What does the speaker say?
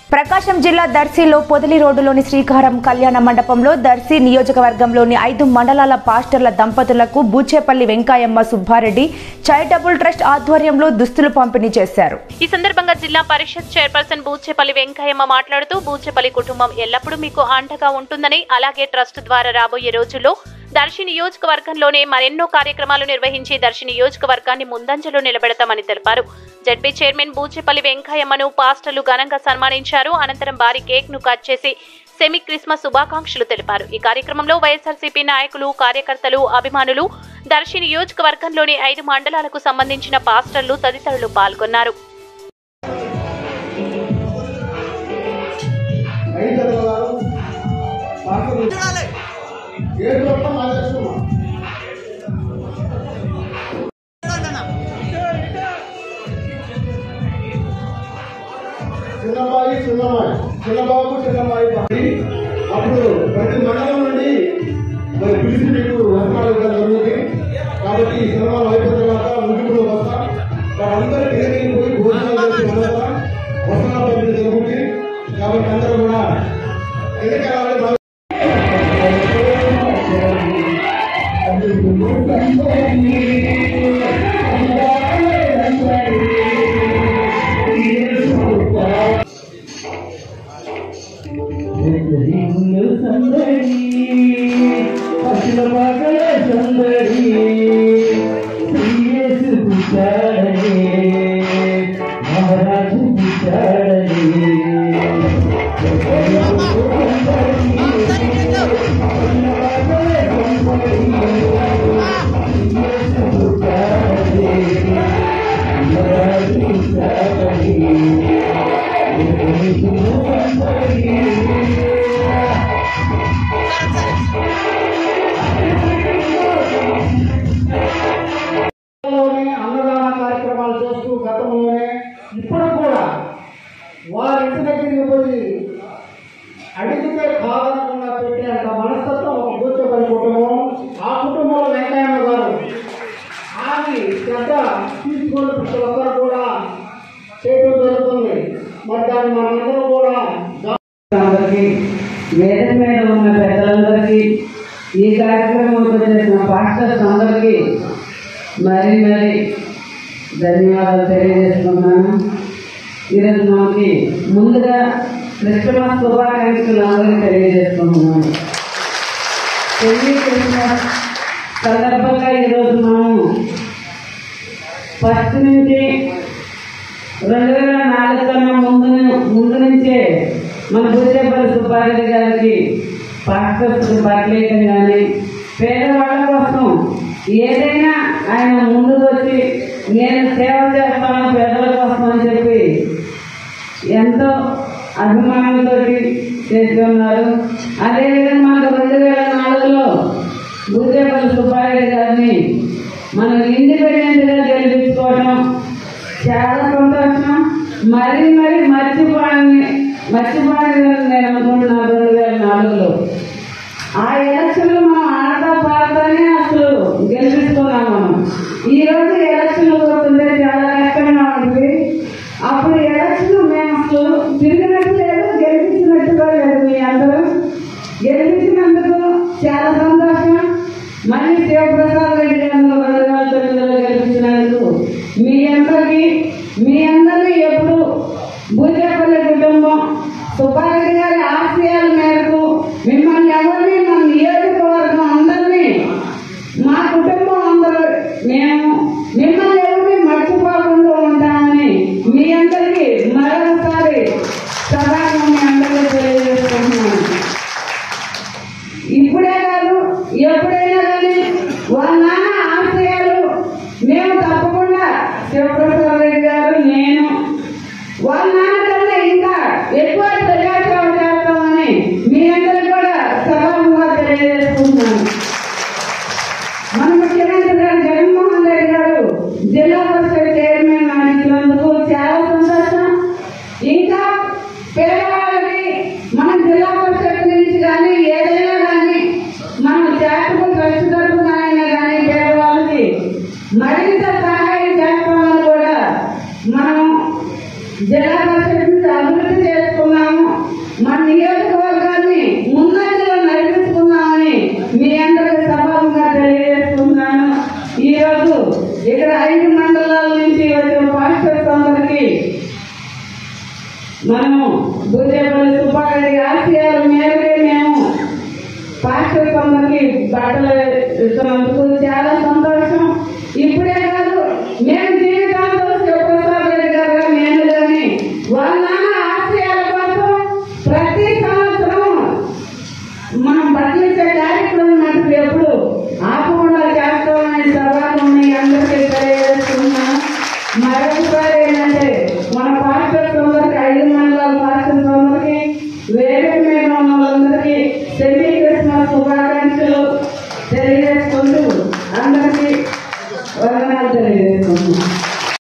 ప్రకాశం జిల్లా దర్శిలో పొదిలి రోడ్డులోని శ్రీకారం కళ్యాణ మండపంలో దర్శి నియోజకవర్గంలోని ఐదు మండలాల పాస్టర్ల దంపతులకు బూచేపల్లి వెంకాయమ్మ సుబ్బారెడ్డి చారిటబుల్ ట్రస్ట్ ఆధ్వర్యంలో దుస్తులు పంపిణీ చేశారు ఈ సందర్భంగా జిల్లా పరిషత్ చైర్పర్సన్ బూచెపల్లి వెంకయ్యమ్మ మాట్లాడుతూ బూచెపల్లి కుటుంబం ఎల్లప్పుడూ మీకు అండగా ఉంటుందని అలాగే ట్రస్ట్ ద్వారా రాబోయే రోజుల్లో దర్శి నియోజకవర్గంలోనే మరెన్నో కార్యక్రమాలు నిర్వహించి దర్శి నియోజకవర్గాన్ని ముందంజలో నిలబెడతామని తెలిపారు జడ్పీ చైర్మన్ బూచెపల్లి వెంకయ్యమ్మను పాస్టర్లు ఘనంగా సన్మానించారు అనంతరం భారీ కేక్ ను కట్ చేసి సెమీ క్రిస్మస్ శుభాకాంక్షలు తెలిపారు ఈ కార్యక్రమంలో వైఎస్ఆర్సీపీ నాయకులు కార్యకర్తలు అభిమానులు దర్శి నియోజకవర్గంలోని ఐదు మండలాలకు సంబంధించిన పాస్టర్లు తదితరులు పాల్గొన్నారు ఐదు చదవగారు పాటలు ఏడు చోట్ల మార్చేస్తున్నాం చిన్నబాయి చిన్నమాయి చిన్నబాబు చిన్నమాయి పాడి అప్పుడు ప్రతి మండలం నుండి మరి పిలిచి మీకు వస్త్రాలు ఇవ్వడం జరుగుతుంది కాబట్టి ఈ సినిమాలు అయిపోయిన తర్వాత ముగింపులో వస్తా వారందరూ తిరిగి పోయి భోజనాలు చేసి మొదట వస్త్రాలు పంపిణీ జరుగుతుంది కాబట్టి అందరూ కూడా ఎన్నికల గతంలోనే అన్నదాన కార్యక్రమాలు చేస్తూ గతంలోనే ఇప్పుడు కూడా వారి ఇంటి దగ్గరికి పోయి అడిగితే కాదనకుండా పెట్టేంత మనస్తత్వం ఒక కూర్చోబడి కుటుంబం ఆ కుటుంబంలో వెంకయ్య గారు ఆమె శ్రద్ధ తీసుకొని ప్రతి ఒక్కరు కూడా చేయడం జరుగుతుంది మరి దాన్ని మనందరూ కూడా అందరికీ వేదిక మీద ఉన్న పెద్దలందరికీ ఈ కార్యక్రమంలో చేసిన పాస్టర్స్ అందరికీ మరి మరి ధన్యవాదాలు తెలియజేస్తున్నాను ఈరోజు మనకి ముందుగా క్రిస్టమస్ శుభాకాంక్షలు అందరికీ తెలియజేస్తున్నాను పెళ్లి క్రిస్మస్ సందర్భంగా ఈరోజు మనము ఫస్ట్ నుంచి రెండు వేల నాలుగు కన్నా ముందు ముందు నుంచే మన బుద్ధేపల్లి సుబ్బారెడ్డి గారికి పాస్టర్స్ బట్టలేయటం కానీ పేదవాళ్ళ కోసం ఏదైనా ఆయన ముందుకు వచ్చి నేను సేవ చేస్తాను పేదల కోసం అని చెప్పి ఎంతో అభిమానంతో చేసి ఉన్నారు అదేవిధంగా మనకు రెండు వేల నాలుగులో బుద్ధేపల్లి సుబ్బారెడ్డి గారిని మనం ఇండిపెండెంట్గా గెలిపించుకోవడం చాలా సంతోషం మరీ మరీ మర్చిపోయాన్ని మర్చిపోయాలని నేను అనుకుంటున్నాను రెండు వేల నాలుగులో ఆ ఎలక్షన్లు మనం ఆడతా పాడతానే అసలు గెలిపిస్తున్నాం మనం ఈ రోజు ఎలక్షన్లు పోతుంటే చాలా కష్టంగా ఉంటుంది అప్పుడు ఎలక్షన్ మేము అసలు తిరిగినట్టు లేదు గెలిపించినట్టుగా లేదు మీ అందరూ గెలిపించినందుకు చాలా సంతోషం మళ్ళీ శివప్రసాద్ రెడ్డి గారిని రెండు వేల తొమ్మిదిలో గెలిపించినందుకు మీ అందరికీ మీ అందరినీ ఎప్పుడు భూజేపల్లి కుటుంబం సుబ్బారెడ్డి గారి ఆశయాల మేరకు మిమ్మల్ని ఎవరిని మా నియోజకవర్గం అందరినీ మా కుటుంబం అందరూ మేము మిమ్మల్ని ఎవరిని మర్చిపోకుండా ఉంటామని మీ అందరికీ మరొకసారి సభకు మీ అందరికీ తెలియజేస్తున్నాను ఇప్పుడే కాదు ఎప్పుడైనా కానీ వాళ్ళ నాన్న ఆశయాలు మేము తప్పకుండా శివప్రసాద్ రెడ్డి గారు నేను వాళ్ళ నాన్న కన్నా ఇంకా ఎక్కువ ప్రజాసేవ చేస్తామని మీ అందరికీ కూడా సభాముగా తెలియజేసుకుంటున్నాను మన ముఖ్యమంత్రి గారు జగన్మోహన్ రెడ్డి గారు జిల్లా పరిషత్ చైర్మన్ అందించినందుకు చాలా సంతోషం ఇంకా పేదవాళ్ళకి మన జిల్లా పరిషత్ నుంచి కానీ ఏదైనా కానీ మనం చారిటబుల్ ట్రస్ట్ తరఫున అయినా కానీ పేదవాళ్ళకి మరింత సహాయం చేస్తామని కూడా మనం జిల్లా పరిషత్ నుంచి అభివృద్ధి చేసుకున్నాం మన నియోజకవర్గాన్ని ముందంజలో నడిపించుకుందామని మీ అందరికి సభాముగా తెలియజేస్తున్నాను ఈ రోజు ఇక్కడ ఐదు మండలాల నుంచి వచ్చిన పాస్టర్స్ అందరికీ మనము భూజేపల్లి సుబ్బారెడ్డి ఆశయాల మేరకే మేము పాస్టర్స్ అందరికి బట్టలు ఇస్తున్నందుకు చాలా సంతోషం ఇప్పుడే కాదు మేము జీవితాంతో శివప్రసాద్ రెడ్డి గారు నేను కానీ వాళ్ళ నాన్న ఆశయాల కోసం ప్రతి సంవత్సరం మనం బట్టలు ఇచ్చే కార్యక్రమం మనకు ఎప్పుడు ఆపకుండా చేస్తామని సవాలు ఉన్నాయి అందరికీ తెలియజేస్తున్నాను మరొకసారి ఏంటంటే మన పాస్టర్స్ అందరికి ఐదు మండలాల పాస్టర్స్ అందరికి వేరే మీద ఉన్న వాళ్ళందరికీ సెమీ క్రిస్మస్ శుభాకాంక్షలు తెలియజేసుకుంటూ అందరికీ వందనాలు తెలియజేసుకుంటున్నాను